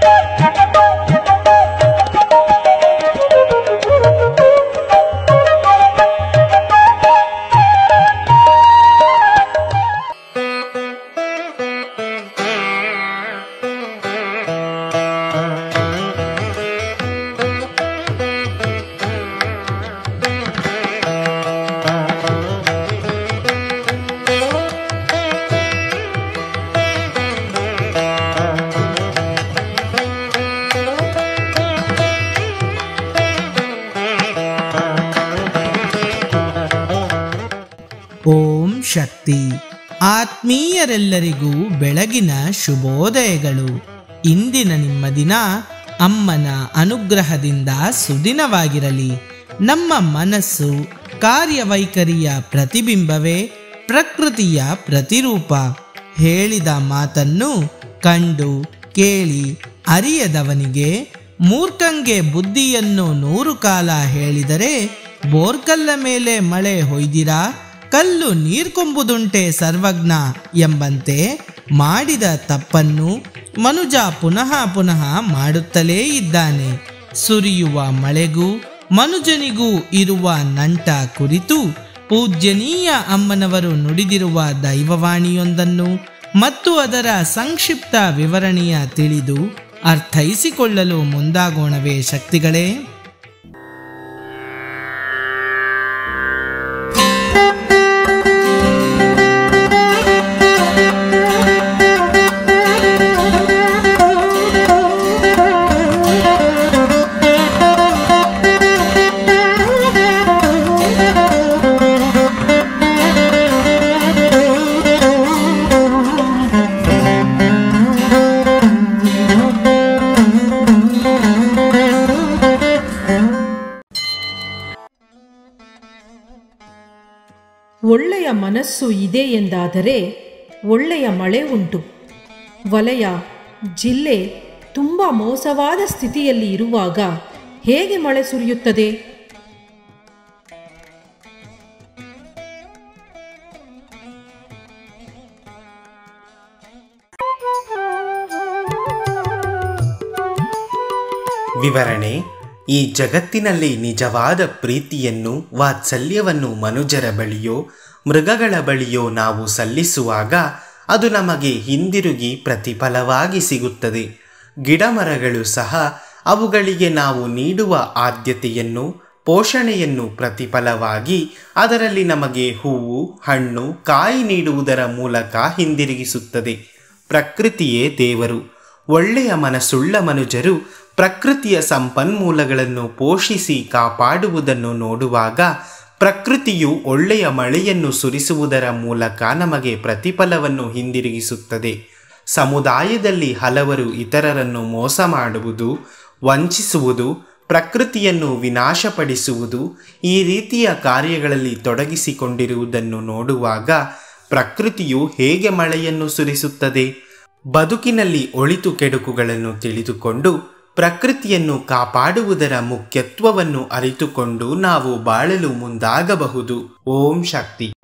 ಓಂ ಶಕ್ತಿ ಆತ್ಮೀಯರೆಲ್ಲರಿಗೂ ಬೆಳಗಿನ ಶುಭೋದಯಗಳು ಇಂದಿನ ನಿಮ್ಮ ದಿನ ಅಮ್ಮನ ಅನುಗ್ರಹದಿಂದ ಸುದಿನವಾಗಿರಲಿ ನಮ್ಮ ಮನಸ್ಸು ಕಾರ್ಯವೈಖರಿಯ ಪ್ರತಿಬಿಂಬವೇ ಪ್ರಕೃತಿಯ ಪ್ರತಿರೂಪ ಹೇಳಿದ ಮಾತನ್ನು ಕಂಡು ಕೇಳಿ ಅರಿಯದವನಿಗೆ ಮೂರ್ಖಂಗೆ ಬುದ್ಧಿಯನ್ನು ನೂರು ಕಾಲ ಹೇಳಿದರೆ ಬೋರ್ಕಲ್ಲ ಮೇಲೆ ಮಳೆ ಹೊಯ್ದಿರಾ ಕಲ್ಲು ನೀರ್ಕೊಂಬುದುಂಟೆ ಸರ್ವಜ್ಞ ಎಂಬಂತೆ ಮಾಡಿದ ತಪ್ಪನ್ನು ಮನುಜ ಪುನಃ ಪುನಃ ಮಾಡುತ್ತಲೇ ಇದ್ದಾನೆ ಸುರಿಯುವ ಮಳೆಗೂ ಮನುಜನಿಗೂ ಇರುವ ನಂಟ ಕುರಿತು ಪೂಜ್ಯನೀಯ ಅಮ್ಮನವರು ನುಡಿದಿರುವ ದೈವವಾಣಿಯೊಂದನ್ನು ಮತ್ತು ಅದರ ಸಂಕ್ಷಿಪ್ತ ವಿವರಣೆಯ ತಿಳಿದು ಅರ್ಥೈಸಿಕೊಳ್ಳಲು ಮುಂದಾಗೋಣವೇ ಶಕ್ತಿಗಳೇ ಒಳ್ಳೆಯ ಮನಸ್ಸು ಇದೆ ಎಂದಾದರೆ ಒಳ್ಳೆಯ ಮಳೆ ಉಂಟು ವಲಯ ಜಿಲ್ಲೆ ತುಂಬ ಮೋಸವಾದ ಸ್ಥಿತಿಯಲ್ಲಿ ಇರುವಾಗ ಹೇಗೆ ಮಳೆ ಸುರಿಯುತ್ತದೆ ವಿವರಣೆ ಈ ಜಗತ್ತಿನಲ್ಲಿ ನಿಜವಾದ ಪ್ರೀತಿಯನ್ನು ವಾತ್ಸಲ್ಯವನ್ನು ಮನುಜರ ಬಳಿಯೋ ಮೃಗಗಳ ಬಳಿಯೋ ನಾವು ಸಲ್ಲಿಸುವಾಗ ಅದು ನಮಗೆ ಹಿಂದಿರುಗಿ ಪ್ರತಿಫಲವಾಗಿ ಸಿಗುತ್ತದೆ ಗಿಡಮರಗಳು ಸಹ ಅವುಗಳಿಗೆ ನಾವು ನೀಡುವ ಆದ್ಯತೆಯನ್ನು ಪೋಷಣೆಯನ್ನು ಪ್ರತಿಫಲವಾಗಿ ಅದರಲ್ಲಿ ನಮಗೆ ಹೂವು ಹಣ್ಣು ಕಾಯಿ ನೀಡುವುದರ ಮೂಲಕ ಹಿಂದಿರುಗಿಸುತ್ತದೆ ಪ್ರಕೃತಿಯೇ ದೇವರು ಒಳ್ಳೆಯ ಮನಸ್ಸುಳ್ಳ ಮನುಜರು ಪ್ರಕೃತಿಯ ಸಂಪನ್ಮೂಲಗಳನ್ನು ಪೋಷಿಸಿ ಕಾಪಾಡುವುದನ್ನು ನೋಡುವಾಗ ಪ್ರಕೃತಿಯು ಒಳ್ಳೆಯ ಮಳೆಯನ್ನು ಸುರಿಸುವುದರ ಮೂಲಕ ನಮಗೆ ಪ್ರತಿಫಲವನ್ನು ಹಿಂದಿರುಗಿಸುತ್ತದೆ ಸಮುದಾಯದಲ್ಲಿ ಹಲವರು ಇತರರನ್ನು ಮೋಸ ಮಾಡುವುದು ವಂಚಿಸುವುದು ಪ್ರಕೃತಿಯನ್ನು ವಿನಾಶಪಡಿಸುವುದು ಈ ರೀತಿಯ ಕಾರ್ಯಗಳಲ್ಲಿ ತೊಡಗಿಸಿಕೊಂಡಿರುವುದನ್ನು ನೋಡುವಾಗ ಪ್ರಕೃತಿಯು ಹೇಗೆ ಮಳೆಯನ್ನು ಸುರಿಸುತ್ತದೆ ಬದುಕಿನಲ್ಲಿ ಒಳಿತು ಕೆಡುಕುಗಳನ್ನು ತಿಳಿದುಕೊಂಡು ಪ್ರಕೃತಿಯನ್ನು ಕಾಪಾಡುವುದರ ಮುಖ್ಯತ್ವವನ್ನು ಅರಿತುಕೊಂಡು ನಾವು ಬಾಳಲು ಮುಂದಾಗಬಹುದು ಓಂ ಶಕ್ತಿ